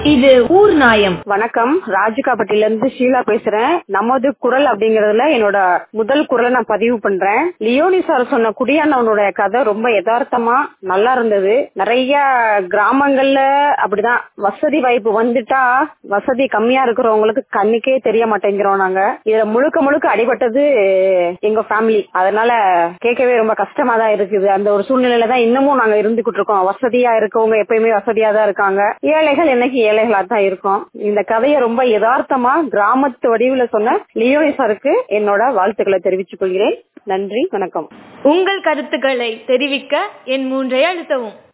இது ஊர் நாயம் வணக்கம் ராஜிகாப்பட்டில இருந்து ஷீலா பேசுறேன் நமது குரல் அப்படிங்கறதுல என்னோட முதல் குரலை நான் பதிவு பண்றேன் லியோனி சார் சொன்ன குடியானவனுடைய கதை ரொம்ப யதார்த்தமா நல்லா இருந்தது நிறைய கிராமங்கள்ல அப்படிதான் வசதி வாய்ப்பு வந்துட்டா வசதி கம்மியா இருக்கிறவங்களுக்கு கண்ணுக்கே தெரிய மாட்டேங்கிறோம் நாங்க இதுல முழுக்க முழுக்க அடிபட்டது எங்க ஃபேமிலி அதனால கேட்கவே ரொம்ப கஷ்டமா தான் இருக்குது அந்த ஒரு சூழ்நிலையில தான் இன்னமும் நாங்க இருந்துகிட்டு இருக்கோம் வசதியா இருக்கவங்க எப்பயுமே வசதியா தான் இருக்காங்க ஏழைகள் என்னைக்கு ஏழைகளா தான் இருக்கும் இந்த கதையை ரொம்ப யதார்த்தமா கிராமத்து வடிவுல சொன்ன லியோனி சாருக்கு என்னோட வாழ்த்துக்களை தெரிவித்துக் கொள்கிறேன் நன்றி வணக்கம் உங்கள் கருத்துக்களை தெரிவிக்க என் மூன்றை அழுத்தவும்